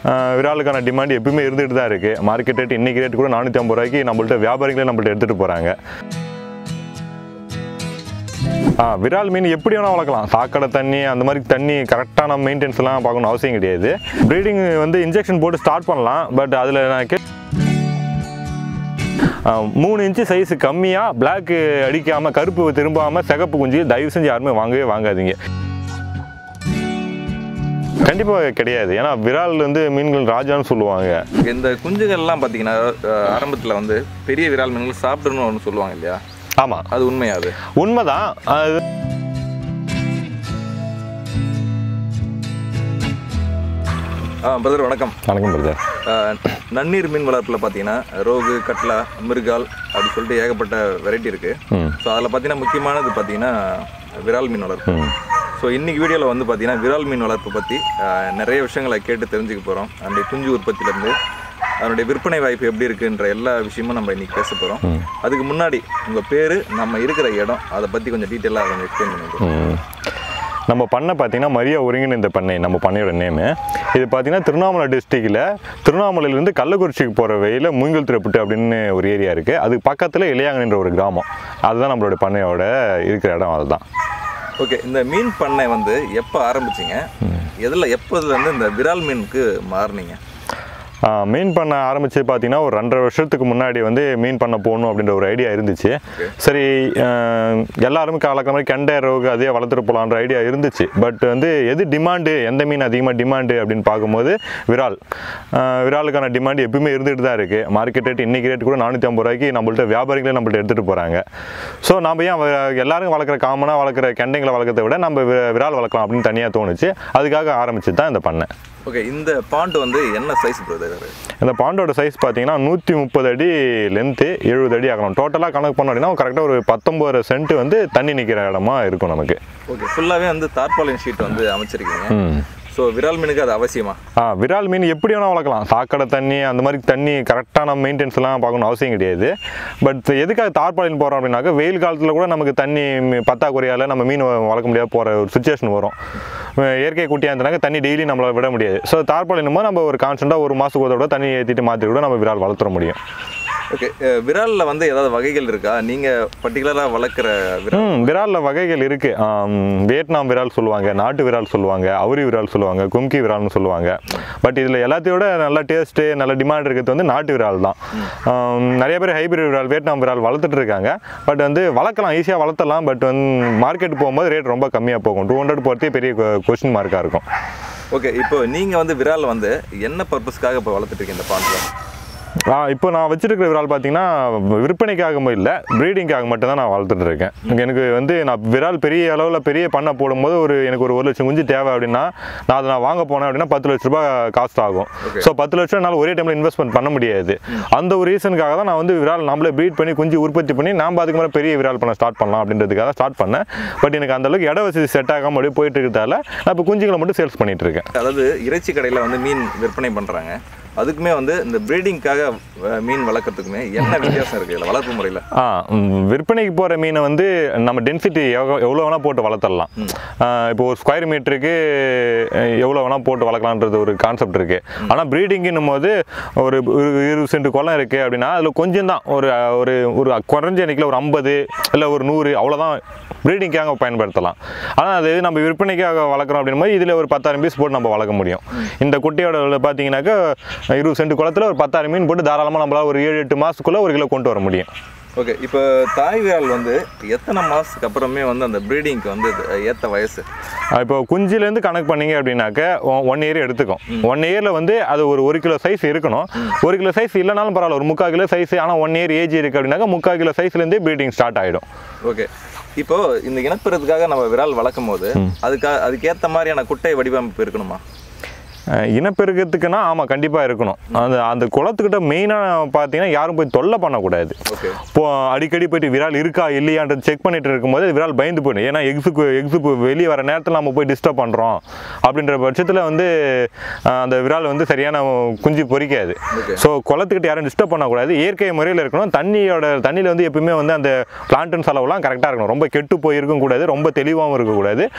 ஆஹ் விராலுக்கான demand எப்பயுமே இருந்துகிட்டு தான் இருக்குது மார்க்கெட் ரேட் இன்றைக்கி ரேட் கூட நானூற்றி ஐம்பது ரூபாய்க்கு நம்மள்ட்ட வியாபாரிகளே நம்மள்ட்ட எடுத்துகிட்டு போகிறாங்க ஆ விரால் மீன் எப்படி வேணால் வளர்க்கலாம் சாக்கடை தண்ணி அந்த மாதிரி தண்ணி கரெக்டான மெயின்டெனன்ஸ்லாம் பார்க்கணும் அவசியம் கிடையாது ப்ரீடிங் வந்து இன்ஜெக்ஷன் போட்டு ஸ்டார்ட் பண்ணலாம் பட் அதில் நான் கே ஆ, மூணு இன்ச்சு சைஸ் கம்மியாக பிளாக் அடிக்காமல் கருப்பு திரும்பாமல் சிகப்பு குஞ்சு தயவு செஞ்சு யாருமே வாங்கவே வாங்காதீங்க கண்டிப்பாக கிடையாது ஏன்னா விரால் வந்து மீன்கள் ராஜான்னு சொல்லுவாங்க இந்த குஞ்சுகள்லாம் பார்த்தீங்கன்னா ஆரம்பத்தில் வந்து பெரிய விரால் மீன்கள் சாப்பிடணும்னு ஒன்று சொல்லுவாங்க இல்லையா ஆமாம் அது உண்மையா அது உண்மைதான் அது பிரதர் வணக்கம் வணக்கம் பிரதர் ஆஹ் நன்னீர் மீன் வளர்ப்பில் பார்த்தீங்கன்னா ரோகு கட்லா மிருகால் அப்படி சொல்லிட்டு ஏகப்பட்ட வெரைட்டி இருக்குது ம் ஸோ அதில் பார்த்தீங்கன்னா முக்கியமானது பார்த்தீங்கன்னா விரால் மீன் வளர்ப்பு ம் ஸோ இன்னைக்கு வீடியோவில் வந்து பார்த்தீங்கன்னா விரால் மீன் வளர்ப்பு பற்றி நிறைய விஷயங்களை கேட்டு தெரிஞ்சுக்க போகிறோம் அதனுடைய குஞ்சு உற்பத்தியிலேருந்து அதனுடைய விற்பனை வாய்ப்பு எப்படி இருக்குன்ற எல்லா விஷயமும் நம்ம இன்னைக்கு பேச போகிறோம் அதுக்கு முன்னாடி உங்கள் பேர் நம்ம இருக்கிற இடம் அதை பற்றி கொஞ்சம் டீட்டெயிலாக கொஞ்சம் எக்ஸ்பிளைன் பண்ணிடுறோம் ம். நம்ம பண்ணை பார்த்தீங்கன்னா மரியா ஒருங்கிணைந்த பண்ணை நம்ம பண்ணையோட நேமு இது பார்த்தீங்கன்னா திருவண்ணாமலை டிஸ்ட்ரிக்டில் திருவண்ணாமலையிலேருந்து கள்ளக்குறிச்சிக்கு போகிற வழியில் மூங்கல் திரப்புட்டு அப்படின்னு ஒரு ஏரியா இருக்குது அதுக்கு பக்கத்தில் இளையாங்கன்ற ஒரு கிராமம் அதுதான் நம்மளோட பண்ணையோட இருக்கிற இடம் அதுதான் ஓகே இந்த மீன் பண்ணை வந்து எப்போ ஆரம்பிச்சிங்க எதில் எப்போதுலேருந்து இந்த விரால் மீனுக்கு மாறுனீங்க ஆ, மீன் பண்ண ஆரம்பித்து பார்த்தீங்கன்னா ஒரு ரெண்டரை வருஷத்துக்கு முன்னாடி வந்து மீன் பண்ண போகணும் அப்படின்ற ஒரு ஐடியா இருந்துச்சு சரி ஆ, எல்லாருமே கலக்கிற மாதிரி கெண்டை ரோகு அதே வளர்த்துட்டு போகலான்ற ஐடியா இருந்துச்சு பட் வந்து எது டிமாண்டு எந்த மீன் அதிகமாக டிமாண்டு அப்படின்னு பார்க்கும்போது விரால் ஆ, விராலுக்கான டிமாண்ட் எப்பயுமே இருந்துகிட்டு தான் இருக்குது மார்க்கெட் ரேட் இன்றைக்கி ரேட் கூட நானூற்றி ஐம்பது ரூபாய்க்கு நம்மள்ட்ட வியாபாரிகளே நம்மள்ட்ட எடுத்துகிட்டு போகிறாங்க ஸோ நம்ம ஏன் வ- எல்லாரும் வளர்க்குற காமனாக வளர்க்குற கெண்டைங்களை வளர்க்கறத விட நம்ம வி- விரால் வளர்க்கலாம் அப்படின்னு தனியாக தோணுச்சு அதுக்காக ஆரம்பிச்சு தான் இந்த பண்ணேன் ஓகே இந்த பாண்ட் வந்து என்ன சைஸ் பிரதர் இந்த பாண்டோட சைஸ் பார்த்தீங்கன்னா நூற்றி முப்பது அடி லென்த்து எழுபது அடி ஆகணும் டோட்டலாக கணக்கு பண்ணோம் அப்படின்னா கரெக்டாக ஒரு பத்தொம்பது சென்ட் வந்து தண்ணி நிற்கிற இடமா இருக்கும் நமக்கு ஓகே ஃபுல்லாகவே வந்து தார்பாலின் ஷீட் வந்து அமைச்சிருக்கீங்க ம் ஸோ விரால் மீனுக்கு அது அவசியமா ஆ விரால் மீன் எப்படி வேணால் வளர்க்கலாம் சாக்கடை தண்ணி அந்த மாதிரி தண்ணி கரெக்டான மெயின்டெனன்ஸ்லாம் பார்க்கணும் அவசியம் கிடையாது பட் எதுக்காக தார்பாலின் போகிறோம் அப்படின்னாக்கா வெயில் காலத்தில் கூட நமக்கு தண்ணி மி- பத்தாக்குறையால் நம்ம மீன் வ- வளர்க்க முடியாது போகிற ஒரு சுச்சுவேஷன் வரும் அஹ் இயற்கை குட்டியாக இருந்தனாக்க தண்ணி டெய்லி நம்மளால் விட முடியாது ஸோ தார்பாலின் போது நம்ம ஒரு கான்ஸ்டண்ட்டாக ஒரு மாதத்துக்கு ஒரு தடவை தண்ணி ஏற்றிட்டு மாற்றி கூட நம்ம விரால் வளர்த்துற முடியும் ஓகே விராலில் வந்து ஏதாவது வகைகள் இருக்கா நீங்கள் பர்டிகுலராக வளர்க்குற விரால் ம் விராலில் வகைகள் இருக்குது வியட்நாம் விரால் சொல்லுவாங்க நாட்டு விரால் சொல்லுவாங்க அவுரி விரால் சொல்லுவாங்க கும்கி விரால்னு சொல்லுவாங்க பட் இதில் எல்லாத்தையோட நல்ல டேஸ்ட்டு நல்ல டிமாண்ட் இருக்கிறது வந்து நாட்டு விரால் தான் ஆம், நிறைய பேர் ஹைபிரிட் விரால் வியட்நாம் விரால் வளர்த்துட்டு இருக்காங்க பட் வந்து வளர்க்கலாம் ஈஸியாக வளர்த்தலாம் பட் வந்து மார்க்கெட் போகும்போது ரேட் ரொம்ப கம்மியாக போகும் டூ ஹண்ட்ரட் போகிறதே பெரிய கொஷின் மார்க்காக இருக்கும் ஓகே இப்போ நீங்கள் வந்து விரால் வந்து என்ன பர்பஸ்க்காக இப்போ வளர்த்துட்டு இருக்கீங்க இந்த பாண்டில் ஆ, இப்போ நான் வச்சிருக்கிற விரால் பார்த்தீங்கன்னா விற்பனைக்காக இல்லை ப்ரீடிங்காக மட்டும்தான் நான் வளர்த்துட்டு இருக்கேன் எனக்கு வந்து நான் விரால் பெரிய அளவில் பெரிய பண்ணை போடும்போது ஒரு எனக்கு ஒரு ஒரு லட்சம் குஞ்சு தேவை அப்படின்னா நான் அதை நான் வாங்க போனேன் அப்படின்னா பத்து லட்ச ரூபாய் காஸ்ட் ஆகும் ஸோ பத்து லட்சம் என்னால் ஒரே டைமில் இன்வெஸ்ட்மெண்ட் பண்ண முடியாது அந்த ஒரு ரீசனுக்காக தான் நான் வந்து விரால் நம்மளே ப்ரீட் பண்ணி குஞ்சு உற்பத்தி பண்ணி நாம் அதுக்கு மேலே பெரிய விரால் பண்ண ஸ்டார்ட் பண்ணலாம் அப்படின்றதுக்காக ஸ்டார்ட் பண்ணேன் பட் எனக்கு அந்த அளவுக்கு இட வசதி செட் ஆகாம அப்படியே போயிட்டு இருக்கிறதால நான் இப்போ குஞ்சுகளை மட்டும் சேல்ஸ் பண்ணிட்டு இருக்கேன் அதாவது இறைச்சி கடையில் வந்து மீன் விற்பனை பண்ணுறாங்க அதுக்குமே வந்து இந்த ப்ரீடிங்காக மீன் வளர்க்குறதுக்குமே என்ன வித்தியாசம் இருக்குது இதில் வளர்ப்பு முறையில் ஆ ம், விற்பனைக்கு போகிற மீனை வந்து நம்ம டென்சிட்டி எவ்வளோ வேணால் போட்டு வளர்த்துடலாம் ஆ, இப்போ ஒரு ஸ்கொயர் மீட்டருக்கு எவ்வளோ வேணால் போட்டு வளர்க்கலான்றது ஒரு கான்செப்ட் இருக்குது ஆனால் ப்ரீடிங்கும் போது ஒரு ஒரு இருபது சென்ட் குளம் இருக்குது அப்படின்னா அதில் கொஞ்சம் தான் ஒரு ஒரு ஒரு குறைஞ்ச எண்ணிக்கையில் ஒரு ஐம்பது இல்லை ஒரு நூறு அவ்வளோதான் ப்ரீடிங்காக பயன்படுத்தலாம் ஆனால் அது நம்ம விற்பனைக்காக வளர்க்குறோம் அப்படின்னும் போது இதில் ஒரு பத்தாயிரம் பீஸ் போட்டு நம்ம வளர்க்க முடியும் இந்த குட்டியோட விலை பார்த்தீங்கன்னாக்கா இருபது சென்ட் குளத்தில் ஒரு பத்தாயிரம் மீன் போட்டு தாராளமாக நம்மளால் ஒரு ஏழு எட்டு மாதத்துக்குள்ளே ஒரு கிலோ கொண்டு வர முடியும் ஓகே இப்போ தாய் விரால் வந்து எத்தனை மாதத்துக்கு அப்புறமே வந்து அந்த ப்ரீடிங்க்கு வந்து ஏற்ற வயசு அஹ் இப்போ குஞ்சிலேருந்து கணக்கு பண்ணீங்க அப்படின்னாக்க ஒன் இயர் எடுத்துக்கும் ஒன் இயரில் வந்து அது ஒரு ஒரு கிலோ சைஸ் இருக்கணும் ஒரு கிலோ சைஸ் இல்லைனாலும் பரவாயில்ல ஒரு முக்கால் கிலோ சைஸ் ஆனால் ஒன் இயர் ஏஜ் இருக்குது அப்படின்னாக்கா முக்கால் கிலோ சைஸ்லேருந்தே ப்ரீடிங் ஸ்டார்ட் ஆகிடும் ஓகே இப்போ இந்த இனப்பெறதுக்காக நம்ம விரால் வளர்க்கும் போது அதுக்காக அதுக்கேற்ற மாதிரியான குட்டை வடிவமைப்பு இருக்கணுமா அஹ் இனப்பெருக்கத்துக்குன்னா ஆமாம் கண்டிப்பாக இருக்கணும் அந்த அந்த குளத்துக்கிட்ட மெயினாக பார்த்தீங்கன்னா யாரும் போய் தொல்லை பண்ணக்கூடாது ஓகே இப்போ அடிக்கடி போயிட்டு விரால் இருக்கா இல்லையான்றது செக் பண்ணிட்டு இருக்கும்போது விரால் பயந்து போயிடும் ஏன்னா எக்ஸுக்கு எக்ஸு வெளியே வர நேரத்தில் நம்ம போய் டிஸ்டர்ப் பண்ணுறோம் அப்படின்ற பட்சத்தில் வந்து அஹ், அந்த விரால் வந்து சரியான குஞ்சு பொரிக்காது Okay. ஸோ குளத்துக்கிட்ட யாரும் டிஸ்டர்ப் பண்ணக்கூடாது இயற்கை முறையில் இருக்கணும் தண்ணியோட தண்ணியில் வந்து எப்பவுமே வந்து அந்த பிளான்டன் செலவுலாம் கரெக்டாக இருக்கணும் ரொம்ப கெட்டு போயிருக்கும் கூடாது ரொம்ப தெளிவாகவும் இருக்கக்கூடாது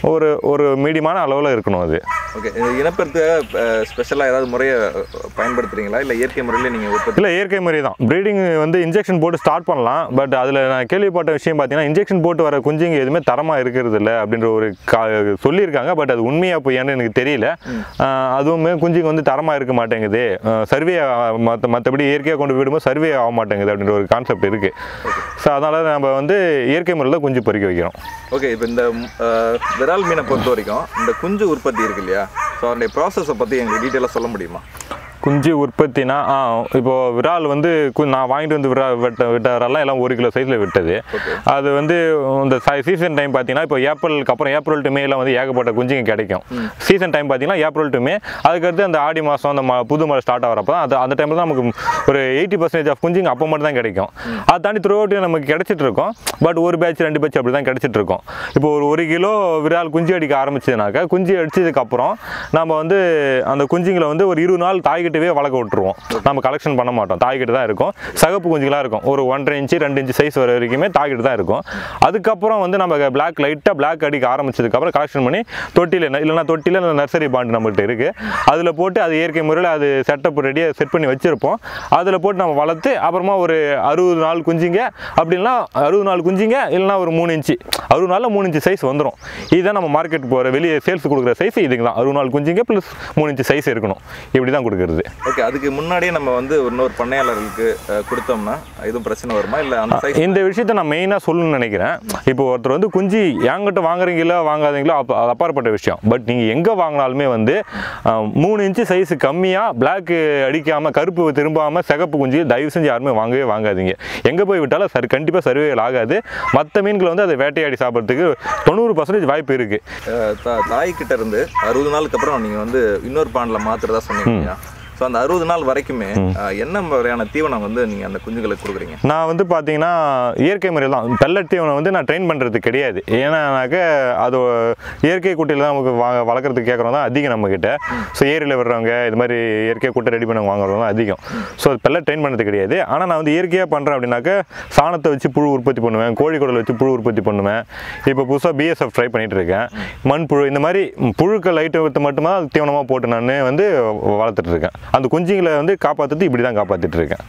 ஒரு ஒரு மீடியமான அளவில் இருக்கணும் அது ஓகே இனப்பெருக்க ஸ்பெஷலாக ஏதாவது முறையை பயன்படுத்துறீங்களா இல்லை இயற்கை முறையில் நீங்கள் உற்பத்தி இல்லை இயற்கை முறை தான் ப்ரீடிங் வந்து இன்ஜெக்ஷன் போட்டு ஸ்டார்ட் பண்ணலாம் பட் அதில் நான் கேள்விப்பட்ட விஷயம் பார்த்தீங்கன்னா இன்ஜெக்ஷன் போட்டு வர குஞ்சுங்க எதுவுமே தரமாக இருக்கிறது இல்லை அப்படின்ற ஒரு கா சொல்லியிருக்காங்க பட் அது உண்மையா பொய்யான்னு எனக்கு தெரியல ஆஹ் அதுவுமே குஞ்சுங்க வந்து தரமாக இருக்க மாட்டேங்குது சர்வே மற்ற மற்றபடி இயற்கையாக கொண்டு விடும்போது சர்வே ஆக மாட்டேங்குது அப்படின்ற ஒரு கான்செப்ட் இருக்குது ஸோ அதனால் நம்ம வந்து இயற்கை முறையில் தான் குஞ்சு பொறிக்க வைக்கிறோம் ஓகே இப்போ இந்த அஹ், விரால் மீனை பொறுத்த வரைக்கும் இந்த குஞ்சு உற்பத்தி இருக்கு இல்லையா ஸோ அதனுடைய ப்ராசஸை பற்றி எங்களுக்கு டீட்டெயிலாக சொல்ல முடியுமா குஞ்சு உற்பத்தினா ஆ இப்போ விரால் வந்து கு- நான் வாங்கிட்டு வந்து விரா விட்ட விட்ட விரால்லாம் எல்லாம் ஒரு கிலோ சைஸில் விட்டது Okay. அது வந்து இந்த சீசன் டைம் பார்த்தீங்கன்னா இப்போ ஏப்ரலுக்கு அப்புறம் ஏப்ரல் டு மேல வந்து ஏகப்பட்ட குஞ்சுங்க கிடைக்கும் சீசன் டைம் பார்த்தீங்கன்னா ஏப்ரல் டு மே அதுக்கடுத்து அந்த ஆடி மாதம் அந்த ம- புது மழை ஸ்டார்ட் ஆகிறப்ப அது அந்த டைமில் தான் நமக்கு ஒரு எயிட்டி பர்சன்டேஜ் ஆஃப் குஞ்சுங்க அப்போ மட்டும் தான் கிடைக்கும் அதை தாண்டி த்ரூ அவுட் நமக்கு கிடைச்சிட்டு இருக்கும் பட் ஒரு பேட்ச் ரெண்டு பேட்ச் அப்படி தான் கிடைச்சிட்டு இருக்கும் இப்போ ஒரு ஒரு கிலோ விரால் குஞ்சு அடிக்க ஆரம்பிச்சதுனாக்கா குஞ்சு அடிச்சதுக்கு அப்புறம் நம்ம வந்து அந்த குஞ்சுங்களை வந்து ஒரு இருபது நாள் தாய்கிட்டவே வளர்க்க விட்டுருவோம் நம்ம கலெக்ஷன் பண்ண மாட்டோம் தாய்கிட்ட தான் இருக்கும் சகப்பு குஞ்சுகளாக இருக்கும் ஒரு ஒன்றரை இன்ச்சு ரெண்டு இன்ச்சு சைஸ் வர வரைக்குமே தாய்கிட்ட தான் இருக்கும் அதுக்கப்புறம் வந்து நம்ம பிளாக் லைட்டாக பிளாக் அடிக்க ஆரம்பிச்சதுக்கப்புறம் கலெக்ஷன் பண்ணி தொட்டியில் இல்லைன்னா தொட்டியில் இல்லை நர்சரி பாண்டு நம்மகிட்ட இருக்குது அதில் போட்டு அது இயற்கை முறையில் அது செட்டப் ரெடியாக செட் பண்ணி வச்சுருப்போம் அதில் போட்டு நம்ம வளர்த்து அப்புறமா ஒரு அறுபது நாள் குஞ்சுங்க அப்படின்னா அறுபது நாள் குஞ்சுங்க இல்லைன்னா ஒரு மூணு இன்ச்சு அறுபது நாளில் மூணு இன்ச்சு சைஸ் வந்துடும் இதுதான் நம்ம மார்க்கெட் போகிற வெளியே சேல்ஸ் கொடுக்குற சைஸ் இதுக்கு தான் அறுபது நாள் குஞ்சுங்க ப்ளஸ் மூணு இன்ச்சு சைஸ் இருக்கணும் இப்படி தான் கொடுக்குறது ஓகே அதுக்கு முன்னாடியே நம்ம வந்து இன்னொரு பண்ணையாளர்களுக்கு அஹ், கொடுத்தோம்னா எதுவும் பிரச்சனை வருமா இல்லை அந்த சைஸ் இந்த விஷயத்தை நான் மெயினாக சொல்லணும்னு நினைக்கிறேன் இப்போ ஒருத்தர் வந்து குஞ்சு என்கிட்ட வாங்குறீங்களோ வாங்காதீங்களோ அப்போ அது அப்பாற்பட்ட விஷயம் பட் நீங்கள் எங்கே வாங்கினாலுமே வந்து அஹ், மூணு இன்ச்சு சைஸ் கம்மியாக பிளாக் அடிக்காமல் கருப்பு திரும்பாமல் சிகப்பு குஞ்சு தயவு செஞ்சு யாருமே வாங்கவே வாங்காதீங்க எங்கே போய் விட்டாலும் சரி கண்டிப்பாக சர்வேகள் ஆகாது மற்ற மீன்களை வந்து அதை வேட்டையாடி சாப்பிட்றதுக்கு தொண்ணூறு பர்சன்டேஜ் வாய்ப்பு இருக்குது அஹ், தா- தாய்கிட்ட இருந்து அறுபது நாளுக்கு அப்புறம் நீங்கள் வந்து இன்னொரு பாண்டில் மாத்துறதா சொன்னீங்க ஸோ அந்த அறுபது நாள் வரைக்குமே அஹ், என்ன முறையான தீவனம் வந்து நீங்கள் அந்த குஞ்சுகளுக்கு கொடுக்குறீங்க நான் வந்து பார்த்தீங்கன்னா இயற்கை முறையில் தான் பெல்லட் தீவனம் வந்து நான் ட்ரெயின் பண்ணுறது கிடையாது ஏன்னாக்க அது இயற்கை குட்டையில் தான் நமக்கு வாங்க வளர்க்குறதுக்கு கேட்குறோம் தான் அதிகம் நம்மக்கிட்ட ஸோ ஏரியில் வர்றவங்க இது மாதிரி இயற்கை குட்டை ரெடி பண்ண வாங்குறவங்க தான் அதிகம் ஸோ பெல்லட் ட்ரெயின் பண்ணுறது கிடையாது ஆனால் நான் வந்து இயற்கையாக பண்ணுறேன் அப்படின்னாக்க சாணத்தை வச்சு புழு உற்பத்தி பண்ணுவேன் கோழி குடல் வச்சு புழு உற்பத்தி பண்ணுவேன் இப்போ புதுசாக பிஎஸ்எஃப் ட்ரை பண்ணிட்டு இருக்கேன் மண்புழு இந்த மாதிரி புழுக்கள் ஐட்டத்தை மட்டுமே தான் தீவனமாக போட்டு நான் வந்து வளர்த்துட்டு இருக்கேன் அந்த குஞ்சுங்களை வந்து காப்பாற்றுறது இப்படி தான் காப்பாற்றிட்டு இருக்கேன்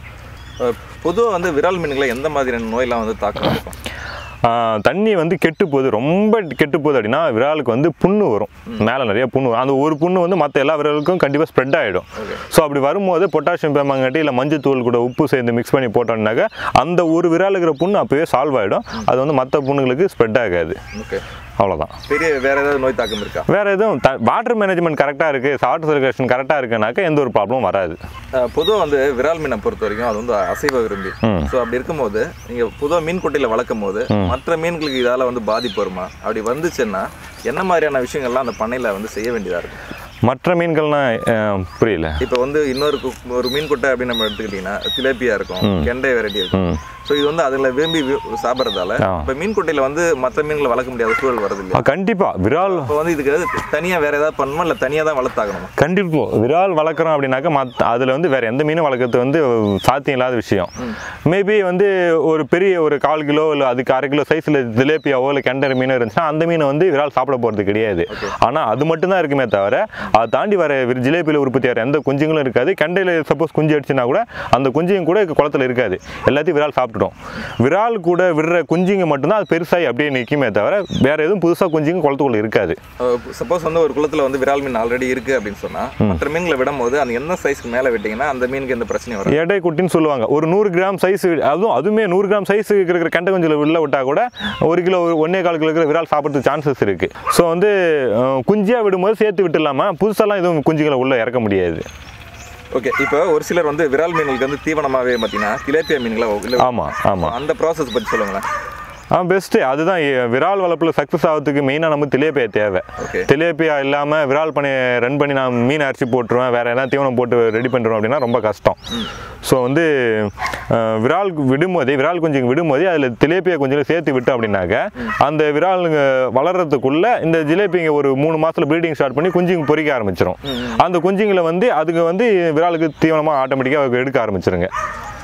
பொதுவாக வந்து விரால் மீன்களை எந்த மாதிரியான நோயெல்லாம் வந்து தாக்கம் இருக்கும் ஆஹ் தண்ணி வந்து கெட்டு போகுது ரொம்ப கெட்டு போகுது அப்படின்னா விராலுக்கு வந்து புண்ணு வரும் மேலே நிறைய புண்ணு வரும் அந்த ஒரு புண்ணு வந்து மற்ற எல்லா விரலுக்கும் கண்டிப்பாக ஸ்ப்ரெட் ஆகிடும் ஸோ அப்படி வரும்போது பொட்டாசியம் பேமாங்கட்டி இல்லை மஞ்சள் தூள் கூட உப்பு சேர்ந்து மிக்ஸ் பண்ணி போட்டோம்னாக்க அந்த ஒரு விரால் இருக்கிற புண்ணு அப்போவே சால்வ் ஆகிடும் அது வந்து மற்ற புண்ணுங்களுக்கு ஸ்ப்ரெட் ஆகாது ஓகே அவ்வளோதான் பெரிய வேற ஏதாவது நோய் தாக்கம் இருக்கா வேற எதுவும் த வாட்டர் மேனேஜ்மெண்ட் கரெக்டாக இருக்குது வாட்டர் சர்க்குலேஷன் கரெக்டாக இருக்குனாக்க எந்த ஒரு ப்ராப்ளமும் வராது பொதுவாக வந்து விரால் மீனை பொறுத்த வரைக்கும் அது வந்து அசைவ விரும்பி ஸோ அப்படி இருக்கும்போது நீங்கள் பொதுவாக மீன் குட்டையில் வளர்க்கும் போது மற்ற மீன்களுக்கு இதால் வந்து பாதிப்பு வருமா அப்படி வந்துச்சுன்னா என்ன மாதிரியான விஷயங்கள்லாம் அந்த பண்ணையில் வந்து செய்ய வேண்டியதாக இருக்கும் மற்ற மீன்கள்னா அஹ், புரியல இப்போ வந்து இன்னொரு கு- ஒரு மீன் குட்டை அப்படின்னு நம்ம எடுத்துக்கிட்டிங்கன்னா திலேப்பியா இருக்கும் கெண்டை வெரைட்டி இருக்கும் ஸோ இது வந்து அதில் விரும்பி வி- சாப்பிட்றதால ஆ. இப்போ மீன் குட்டையில் வந்து மற்ற மீன்களை வளர்க்க முடியாத சூழல் வருது இல்லையா கண்டிப்பாக விரால் இப்போ வந்து இதுக்கு தனியாக வேற ஏதாவது பண்ணணுமா இல்லை தனியாக தான் வளர்த்தாகணுமா கண்டிப்பாக விரால் வளர்க்குறோம் அப்படின்னாக்கா மத் அதில் வந்து வேறு எந்த மீனும் வளர்க்குறது வந்து சாத்தியம் இல்லாத விஷயம் மேபி வந்து ஒரு பெரிய ஒரு கால் கிலோ இல்லை அதுக்கு அரை கிலோ சைஸில் ஜிலேபியாவோ இல்லை கெண்டர் மீனோ இருந்துச்சுன்னா அந்த மீனை வந்து விரால் சாப்பிட போகிறது கிடையாது ஆனால் அது மட்டும்தான் இருக்குமே தவிர அதை தாண்டி வர ஜிலேபியில் உற்பத்தி ஆகிற எந்த குஞ்சுங்களும் இருக்காது கெண்டையில் சப்போஸ் குஞ்சு அடிச்சுன்னா கூட அந்த குஞ்சுங்க கூட குளத்துல இருக்காது எல்லாத்தையும் விரால் சாப்பிட்டுடும் விரால் கூட விடுற குஞ்சுங்க மட்டும்தான் அது பெருசாகி அப்படியே நிற்குமே தவிர வேறு எதுவும் புதுசாக குஞ்சுங்க குளத்துக்குள்ள இருக்காது சப்போஸ் வந்து ஒரு குளத்துல வந்து விரால் மீன் ஆல்ரெடி இருக்கு அப்படின்னு சொன்னா மற்ற மீன்களை விடும்போது அந்த என்ன சைஸ்க்கு மேல விட்டீங்கன்னா அந்த மீனுக்கு எந்த பிரச்சனையும் வராது எடை குட்டின்னு சொல்லுவாங்க ஒரு நூறு கிராம் சைஸ் அதுவும் அதுவுமே நூறு கிராம் சைஸ் இருக்கிற கெண்டை குஞ்சில் உள்ள விட்டா கூட ஒரு கிலோ ஒரு ஒன்னே கால் கிலோ இருக்கிற விரால் சாப்பிட்றதுக்கு சான்சஸ் இருக்கு ஸோ வந்து அஹ், குஞ்சியா விடும்போது சேர்த்து விட்டுலாமா புதுசாலாம் எதுவும் குஞ்சுகளை உள்ள இறக்க முடியாது ஓகே இப்போ ஒரு சிலர் வந்து விரால் மீன்களுக்கு வந்து தீவனமாவே பார்த்தீங்கன்னா திலேப்பியா மீன்களை இல்ல ஆமாம் ஆமாம் அந்த ப்ராசஸ் பத்தி சொல்லுங்களேன் ஆ பெஸ்ட்டு அதுதான் எ- விரால் வளர்ப்பில் சக்ஸஸ் ஆகிறதுக்கு மெயினாக நம்ம திலேப்பியா தேவை ஓகே திலேப்பியா இல்லாமல் விரால் பண்ணி ரன் பண்ணி நான் மீன் அரிசி போட்டுருவேன் வேறு எதனா தீவனம் போட்டு ரெடி பண்ணுறோம் அப்படின்னா ரொம்ப கஷ்டம் ஸோ வந்து அஹ், விரால் விடும்போதே விரால் குஞ்சுங்க விடும்போதே அதில் திலேப்பியா குஞ்சுகளை சேர்த்து விட்டோம் அப்படின்னாக்க அந்த விராலுங்க வளர்றதுக்குள்ள இந்த ஜிலேபிங்க ஒரு மூணு மாசத்துல ப்ரீடிங் ஸ்டார்ட் பண்ணி குஞ்சுங்க பொறிக்க ஆரம்பிச்சிடும் அந்த குஞ்சுங்களை வந்து அதுக்கு வந்து விராலுக்கு தீவனமாக ஆட்டோமேட்டிக்காக எடுக்க ஆரம்பிச்சிருங்க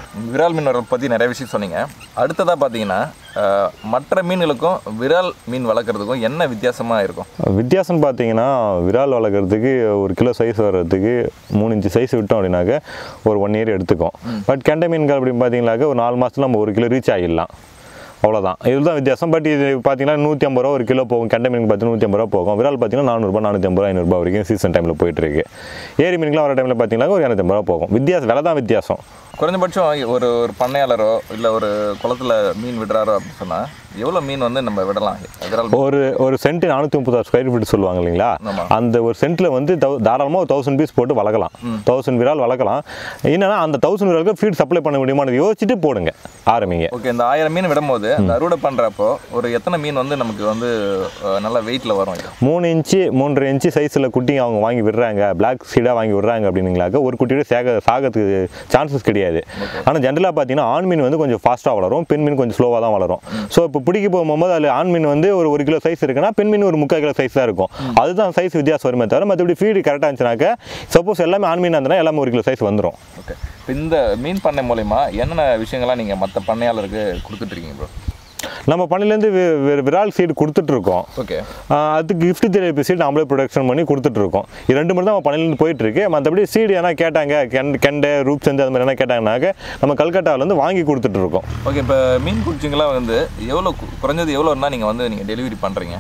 விரால் மீன் வளர்ப்பு பற்றி நிறைய விஷயம் சொன்னீங்க அடுத்ததாக பார்த்தீங்கன்னா அஹ், மற்ற மீன்களுக்கும் விரால் மீன் வளர்க்குறதுக்கும் என்ன வித்தியாசமாக இருக்கும் வித்தியாசம் பார்த்தீங்கன்னா விரால் வளர்க்குறதுக்கு ஒரு கிலோ சைஸ் வர்றதுக்கு மூணு இன்ச்சு சைஸ் விட்டோம் அப்படின்னாக்க ஒரு ஒன் இயர் எடுத்துக்கும் பட் கெண்டை மீன்கள் அப்படின்னு பார்த்தீங்கன்னாக்க ஒரு நாலு மாதத்துல நம்ம ஒரு கிலோ ரீச் ஆகிடலாம் அவ்வளோதான் இதுதான் வித்தியாசம் பட் இது பார்த்தீங்கன்னா நூற்றி ஐம்பது ரூபா ஒரு கிலோ போகும் கெண்டை மீனுக்கு பார்த்தீங்கன்னா நூற்றி ஐம்பது ரூபா போகும் விரால் பார்த்தீங்கன்னா நானூறுபா நானூற்றி ஐம்பது ரூபா ஐநூறுபா வரைக்கும் சீசன் டைமில் போயிட்டு இருக்கு ஏரி மீனுக்குலாம் வர டைமில் பார்த்தீங்கன்னா ஒரு இரநூத்தி ரூபா போகும் வித்தியாசம் விலை தான் வித்தியாசம் குறைஞ்சபட்சம் ஒரு ஒரு பண்ணையாளரோ இல்லை ஒரு குளத்துல மீன் விடுறாரோ அப்படின்னு சொன்னால் எவ்வளோ மீன் வந்து நம்ம விடலாம் விரால் மீன் ஒரு ஒரு சென்ட் நானூற்றி முப்பத்தாறு ஸ்கொயர் ஃபீட் சொல்லுவாங்க இல்லைங்களா ஆமா. அந்த ஒரு சென்ட்டில் வந்து தௌ- தாராளமாக ஒரு தௌசண்ட் பீஸ் போட்டு வளர்க்கலாம் தௌசண்ட் விரால் வளர்க்கலாம் என்னன்னா அந்த தௌசண்ட் விராலுக்கு ஃபீட் சப்ளை பண்ண முடியுமான்னு யோசிச்சுட்டு போடுங்க ஆரம்பிங்க ஓகே இந்த ஆயிரம் மீன் விடும்போது அந்த அறுவடை பண்ணுறப்போ ஒரு எத்தனை மீன் வந்து நமக்கு வந்து அஹ், நல்ல வெயிட்டில் வரும் இது மூணு இன்ச்சு மூன்றரை இன்ச்சு சைஸில் குட்டி அவங்க வாங்கி விடுறாங்க பிளாக் சீடாக வாங்கி விடுறாங்க அப்படின்னீங்களாக்க ஒரு குட்டியோட சேக சாகிறதுக்கு சான்சஸ் கிடையாது ஆனால் ஜென்ரலாக பார்த்தீங்கன்னா ஆண் மீன் வந்து கொஞ்சம் ஃபாஸ்ட்டாக வளரும் பெண் மீன் கொஞ்சம் ஸ்லோவாக தான் வளரும் ஸோ இப்போ பிடிக்க போகும்போது அதில் ஆண் மீன் வந்து ஒரு ஒரு கிலோ சைஸ் இருக்குன்னா பெண் மீன் ஒரு முக்கால் கிலோ சைஸ் தான் இருக்கும் அதுதான் சைஸ் வித்தியாசம் வருமே தவிர மற்றபடி ஃபீடு கரெக்டாக இருந்துச்சுனாக்க சப்போஸ் எல்லாமே ஆண் மீன் இருந்தனா எல்லாமே ஒரு கிலோ சைஸ் வந்துடும் ஓகே இப்போ இந்த மீன் பண்ணை மூலயமா என்னென்ன விஷயங்கள்லாம் நீங்கள் மற்ற பண்ணையாளருக்கு கொடுத்துட்ருக்கீங்க ப்ரோ நம்ம பண்ணையிலேருந்து விரால் சீடு கொடுத்துட்ருக்கோம் ஓகே ஆஹ் அதுக்கு gift தெரப்பி சீட் நம்மளே ப்ரொடக்ஷன் பண்ணி கொடுத்துட்டு இருக்கோம் இது ரெண்டு மட்டும் தான் நம்ம பணிலேருந்து போயிட்டு இருக்கு மற்றபடி சீடு எதனா கேட்டாங்க கெண் கெண்டை ரூப் செந்து அது மாதிரி என்ன கேட்டாங்கனாக்க நம்ம கல்கட்டாவிலேருந்து வாங்கி கொடுத்துட்டு இருக்கோம் ஓகே இப்போ மீன் குடிச்சிங்களாம் வந்து எவ்வளோ கு- குறைஞ்சது எவ்வளோன்னா நீங்கள் வந்து நீங்கள் டெலிவரி பண்ணுறீங்க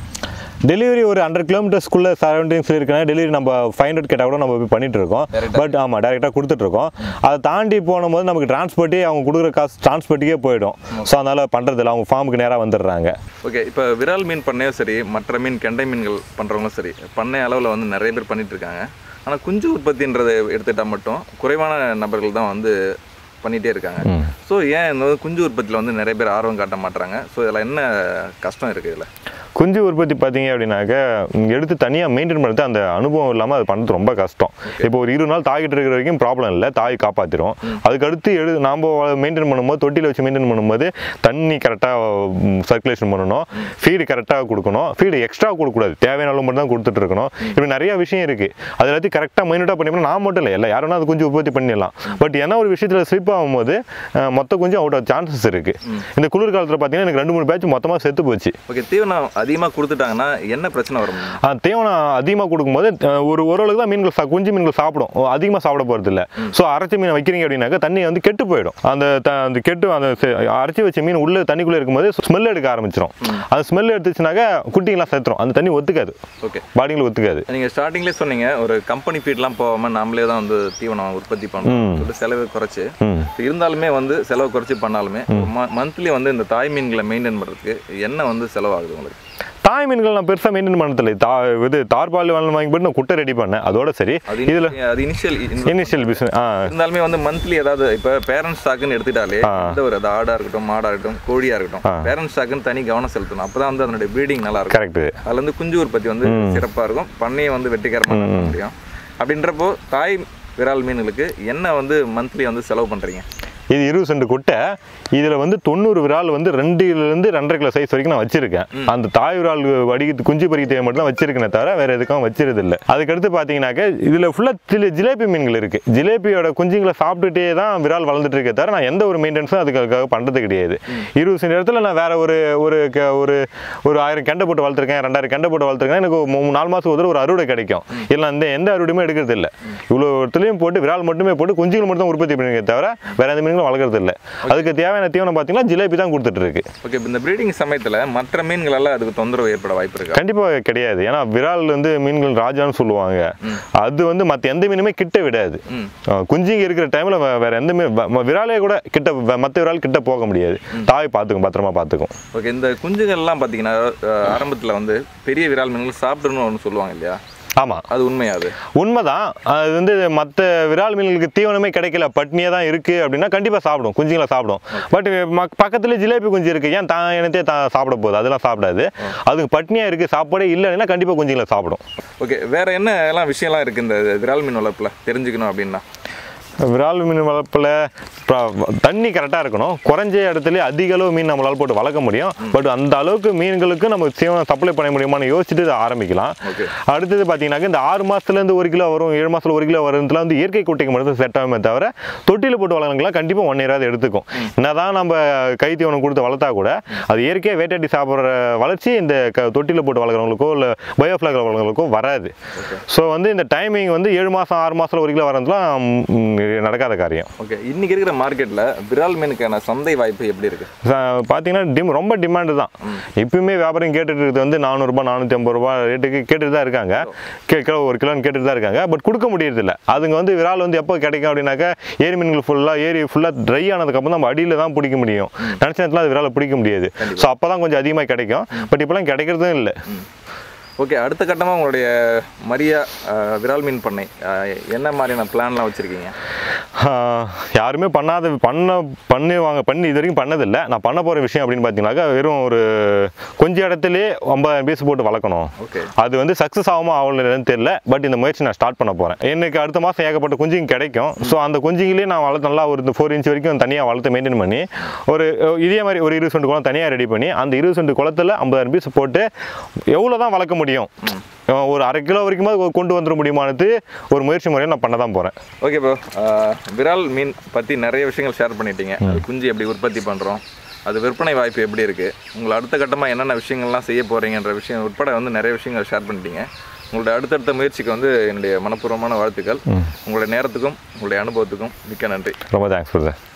டெலிவரி ஒரு ஹண்ட்ரட் கிலோமீட்டர்ஸ்க்குள்ள சரௌண்டிங்ஸில் இருக்குன்னா டெலிவரி நம்ம ஃபைவ் ஹண்ட்ரட் கேட்டால் கூட நம்ம போய் பண்ணிட்டு இருக்கோம் Direct-ஆ? பட் ஆமாம் டேரெக்டாக கொடுத்துட்டு இருக்கோம் அதை தாண்டி போகும்போது நமக்கு டிரான்ஸ்போர்ட்டே அவங்க கொடுக்குற காசு டிரான்ஸ்போர்ட்டுக்கே போயிடும் ஸோ அதனால் பண்ணுறதில்ல அவங்க ஃபார்முக்கு நேராக வந்துடுறாங்க ஓகே இப்போ விரால் மீன் பண்ணையும் சரி மற்ற மீன் கெண்டை மீன்கள் பண்ணுறவங்களும் சரி பண்ணை அளவில் வந்து நிறைய பேர் பண்ணிட்டு இருக்காங்க ஆனால் குஞ்சு உற்பத்தின்றதை எடுத்துட்டால் மட்டும் குறைவான நபர்கள் தான் வந்து பண்ணிகிட்டே இருக்காங்க ஸோ ஏன் இந்த வந்து குஞ்சு உற்பத்தியில் வந்து நிறைய பேர் ஆர்வம் காட்ட மாட்றாங்க ஸோ இதில் என்ன கஷ்டம் இருக்குது இதில் குஞ்சு உற்பத்தி பார்த்தீங்க அப்படின்னாக்க இங்க எடுத்து தனியாக மெயின்டைன் பண்ணுறது அந்த அனுபவம் இல்லாமல் அது பண்ணுறது ரொம்ப கஷ்டம் இப்போ ஒரு இருபது நாள் தாய்கிட்ட இருக்கிற வரைக்கும் ப்ராப்ளம் இல்லை தாய் காப்பாற்றிடும் அதுக்கடுத்து எடு நாம் மெயின்டைன் பண்ணும்போது தொட்டியில் வச்சு மெயின்டைன் பண்ணும்போது தண்ணி கரெக்டாக சர்க்குலேஷன் பண்ணணும் ஃபீடு கரெக்டாக கொடுக்கணும் ஃபீடு எக்ஸ்ட்ரா கொடுக்கக்கூடாது தேவையான அளவு மட்டும் தான் கொடுத்துட்டு இருக்கணும் இப்படி நிறைய விஷயம் இருக்குது அது எல்லாத்தையும் கரெக்டாக மைனூட்டாக பண்ணிப்போம் நான் மட்டும் இல்லை இல்லை யாரும் அது கொஞ்சம் உற்பத்தி பண்ணிடலாம் பட் என்ன ஒரு விஷயத்தில் ஸ்லிப் ஆகும்போது அஹ், மொத்த கொஞ்சம் அவுட் ஆஃப் சான்சஸ் இருக்குது இந்த குளிர் காலத்தில் பார்த்தீங்கன்னா எனக்கு ரெண்டு மூணு பேட்ச் மொத்தமாக செத்து போச்சு ஓகே தீவனம் அதிகமாக கொடுத்துட்டாங்கன்னா என்ன பிரச்சனை வரும் ஆ, தீவனம் அதிகமாக கொடுக்கும்போது அஹ், ஒரு ஓரளவுக்கு தான் மீன்கள் சா- குஞ்சு மீன்கள் சாப்பிடும் அதிகமாக சாப்பிட போகிறது இல்லை ஸோ அரைச்சி மீன் வைக்கிறீங்க அப்படின்னாக்கா தண்ணி வந்து கெட்டு போயிடும் அந்த த- அந்த கெட்டு அந்த செ- அரைச்சி வச்ச மீன் உள்ள தண்ணிக்குள்ளே இருக்கும்போது ஸ்மெல் எடுக்க ஆரம்பிச்சிடும் அந்த ஸ்மெல் எடுத்துச்சுனாக்கா குட்டிங்கெல்லாம் செத்துரும் அந்த தண்ணி ஒத்துக்காது ஓகே பாடிங்களை ஒத்துக்காது நீங்கள் ஸ்டார்டிங்லேயே சொன்னீங்க ஒரு கம்பெனி ஃபீட்லாம் போகாமல் நாமளே தான் வந்து தீவனம் உற்பத்தி பண்ணணும் சொல்லிட்டு செலவு குறைச்சி ம் இருந்தாலுமே வந்து செலவு குறைச்சி பண்ணாலுமே மந்த்லி வந்து இந்த தாய் மீன்களை மெயின்டைன் பண்ணுறதுக்கு என்ன வந்து செலவாகுது உங்களுக்கு தாய் மீன்கள் நான் பெருசாக மெயின்டைன் பண்ணதில்லை தா இது தார்பால் வாங்கி போட்டு நான் குட்டை ரெடி பண்ணேன் அதோட சரி அது இதில் ini- அது இனிஷியல் இனிஷியல் பிஸ்னஸ் ஆ இருந்தாலுமே வந்து மந்த்லி ஏதாவது இப்போ பேரண்ட் ஸ்டாக்குன்னு எடுத்துட்டாலே ஆ. எந்த ஒரு அது ஆடாக இருக்கட்டும் மாடாக இருக்கட்டும் கோழியாக இருக்கட்டும் பேரண்ட் ஸ்டாக்குன்னு தனி கவனம் செலுத்தணும் அப்போ தான் வந்து அதனுடைய ப்ரீடிங் நல்லா இருக்கும் கரெக்டு அதுல இருந்து குஞ்சு உற்பத்தி வந்து சிறப்பாக இருக்கும் பண்ணையை வந்து வெற்றிகரமாக நடத்த முடியும் அப்படின்றப்போ தாய் விரால் மீன்களுக்கு என்ன வந்து மந்த்லி வந்து செலவு பண்ணுறீங்க இது இருபது சென்ட் குட்டை இதில் வந்து தொண்ணூறு விரால் வந்து ரெண்டுலேருந்து ரெண்டரை கிலோ சைஸ் வரைக்கும் நான் வச்சிருக்கேன் அந்த தாய் விரால் வடிக்கிறது குஞ்சு பறிக்க தேவை மட்டும் தான் வச்சிருக்கேனே தவிர வேற எதுக்கும் வச்சிருது இல்லை அதுக்கடுத்து பார்த்தீங்கன்னாக்க இதில் ஃபுல்லாக ஜிலேபி மீன்கள் இருக்கு ஜிலேபியோட குஞ்சுங்களை சாப்பிட்டுட்டே தான் விரால் வளர்ந்துட்டு இருக்கே தவிர நான் எந்த ஒரு மெயின்டெனன்ஸும் அதுக்காக பண்ணுறது கிடையாது இருபது சென்ட் இடத்துல நான் வேற ஒரு ஒரு க- ஒரு ஒரு ஆயிரம் கெண்டை போட்டு வளர்த்துருக்கேன் ரெண்டாயிரம் கெண்டை போட்டு வளர்த்துருக்கேன் எனக்கு ஒரு மூணு நாலு மாதம் ஒரு தடவை ஒரு அறுவடை கிடைக்கும் இல்லை அந்த எந்த அறுவடையுமே எடுக்கிறது இல்லை இவ்வளோ இடத்துலையும் போட்டு விரால் மட்டுமே போட்டு குஞ்சுகள் மட்டும் தான் உற்பத்தி பண்ணிருக்கே தவிர வேற எந்த மீன்களும் வளர்க்குறது இல்லை அதுக்கு தேவையான தீவனம் பார்த்தீங்கன்னா ஜிலேபி தான் கொடுத்துட்டு இருக்கு ஓகே இப்போ இந்த ப்ரீடிங் சமயத்தில் மற்ற மீன்களெல்லாம் அதுக்கு தொந்தரவு ஏற்பட வாய்ப்பு இருக்கா கண்டிப்பாக கிடையாது ஏன்னா விரால் வந்து மீன்கள் ராஜான்னு சொல்லுவாங்க அது வந்து மற்ற எந்த மீனுமே கிட்ட விடாது ம். அஹ் குஞ்சுங்க இருக்கிற டைமில் வேற எந்த மீன் வ- ம- விராலே கூட கிட்ட மற்ற விரால் கிட்ட போக முடியாது தாய் பார்த்துக்கும் பத்திரமா பார்த்துக்கும் ஓகே இந்த குஞ்சுகள்லாம் பார்த்தீங்கன்னா ஆரம்பத்தில் வந்து பெரிய விரால் மீன்கள் சாப்பிடணும்னு ஒன்று சொல்லுவாங்க இல்லையா ஆமாம் அது உண்மையா அது உண்மைதான் அது வந்து மற்ற விரால் மீன்களுக்கு தீவனமே கிடைக்கல பட்னியாக தான் இருக்குது அப்படின்னா கண்டிப்பாக சாப்பிடும் குஞ்சுங்களை சாப்பிடும் பட் பக்கத்துல ஜிலேபி குஞ்சு இருக்குது ஏன் தான் எனத்தே தான் சாப்பிட போகுது அதெல்லாம் சாப்பிடாது அதுக்கு பட்னியாக இருக்குது சாப்பாடே இல்லைன்னா கண்டிப்பாக குஞ்சுங்களை சாப்பிடும் ஓகே வேற என்ன எல்லாம் விஷயம்லாம் இருக்குது இந்த விரால் மீன் வளர்ப்பில் தெரிஞ்சுக்கணும் அப்படின்னா விரால் மீன் வளர்ப்பில் தண்ணி கரெக்டாக இருக்கணும் குறைஞ்ச இடத்துல அதிக அளவு மீன் நம்மளால் போட்டு வளர்க்க முடியும் பட் அந்த அளவுக்கு மீன்களுக்கு நம்ம தீவனம் சப்ளை பண்ண முடியுமான்னு யோசிச்சுட்டு இதை ஆரம்பிக்கலாம் Okay. அடுத்தது பார்த்தீங்கன்னாக்க இந்த ஆறு மாதத்துலேருந்து ஒரு கிலோ வரும் ஏழு மாதத்துல ஒரு கிலோ வருதுல வந்து இயற்கை குட்டைக்கு மட்டும் செட் ஆகுமே தவிர தொட்டியில் போட்டு வளர்க்கலாம் கண்டிப்பாக ஒன் இயராது எடுத்துக்கும் என்னதான் நம்ம கை தீவனம் கொடுத்து வளர்த்தா கூட அது இயற்கையாக வேட்டையாடி சாப்பிட்ற வளர்ச்சி இந்த க தொட்டியில் போட்டு வளர்க்குறவங்களுக்கோ இல்லை பயோஃப்ளாக் வளர்க்குறவங்களுக்கோ வராது ஸோ வந்து இந்த டைமிங் வந்து ஏழு மாதம் ஆறு மாதத்தில் ஒரு கிலோ வரதுலாம் ம், நடக்காத காரியம் ஓகே இன்னைக்கு இருக்கிற மார்க்கெட்ல விரால் மீனுக்கான சந்தை வாய்ப்பு எப்படி இருக்கு ச- பார்த்தீங்கன்னா டிம் ரொம்ப டிமாண்டு தான் இப்பயுமே வியாபாரம் கேட்டுட்டு இருக்கிறது வந்து நானூறுபா நானூற்றி ஐம்பது ரூபா ரேட்டுக்கு கேட்டுட்டு தான் இருக்காங்க கே கிலோ ஒரு கிலோன்னு கேட்டுட்டு தான் இருக்காங்க பட் கொடுக்க முடியறதில்ல அதுங்க வந்து விரால் வந்து எப்போ கிடைக்கும் அப்படின்னாக்கா ஏரி மீன்கள் ஃபுல்லாக ஏரி ஃபுல்லாக ட்ரை ஆனதுக்கப்புறம் நம்ம அடியில் தான் பிடிக்க முடியும் நினச்ச நேரத்தில் அது விராலை பிடிக்க முடியாது ஸோ அப்போ தான் கொஞ்சம் அதிகமாக கிடைக்கும் பட் இப்போலாம் கிடைக்கிறதும் இல்லை ஓகே அடுத்த கட்டமாக உங்களுடைய மரியா அஹ், விரால் மீன் பண்ணை அஹ், என்ன மாதிரியான பிளான்லாம் வச்சுருக்கீங்க ஆஹ் யாருமே பண்ணாத பண்ண பண்ணுவாங்க பண்ணி இது வரைக்கும் பண்ணதில்லை நான் பண்ண போகிற விஷயம் அப்படின்னு பார்த்தீங்கன்னாக்கா வெறும் ஒரு கொஞ்ச இடத்துலயே ஐம்பதாயிரம் பீஸ் போட்டு வளர்க்கணும் ஓகே அது வந்து சக்ஸஸ் ஆகுமா ஆகலன்னு தெரியல பட் இந்த முயற்சி நான் ஸ்டார்ட் பண்ண போகிறேன் எனக்கு அடுத்த மாதம் ஏகப்பட்ட குஞ்சுங்க கிடைக்கும் ஸோ அந்த குஞ்சுங்களே நான் வளர்த்து நல்லா ஒரு ஃபோர் இன்ச் வரைக்கும் தனியாக வளர்த்து மெயின்டைன் பண்ணி ஒரு இதே மாதிரி ஒரு இருபது சென்ட் குளம் தனியாக ரெடி பண்ணி அந்த இருபது சென்ட் குளத்தில் ஐம்பதாயிரம் பீஸ் போட்டு எவ்வளோ தான் வளர்க்க முடியும் ஒரு அரை கிலோ வரைக்கும் கொண்டு வந்துட முடியுமானது ஒரு முயற்சி முறையை நான் பண்ண தான் போகிறேன் ஓகே ப்ரோ விரால் மீன் பற்றி நிறைய விஷயங்கள் ஷேர் பண்ணிட்டீங்க அது குஞ்சு எப்படி உற்பத்தி பண்ணுறோம் அது விற்பனை வாய்ப்பு எப்படி இருக்குது உங்களை அடுத்த கட்டமாக என்னென்ன விஷயங்கள்லாம் செய்ய போகிறீங்கன்ற விஷயம் உட்பட வந்து நிறைய விஷயங்கள் ஷேர் பண்ணிட்டீங்க உங்களுடைய அடுத்தடுத்த முயற்சிக்கு வந்து என்னுடைய மனப்பூர்வமான வாழ்த்துக்கள் உங்களுடைய நேரத்துக்கும் உங்களுடைய அனுபவத்துக்கும் மிக்க நன்றி ரொம்ப தேங்க்ஸ் பிரதர்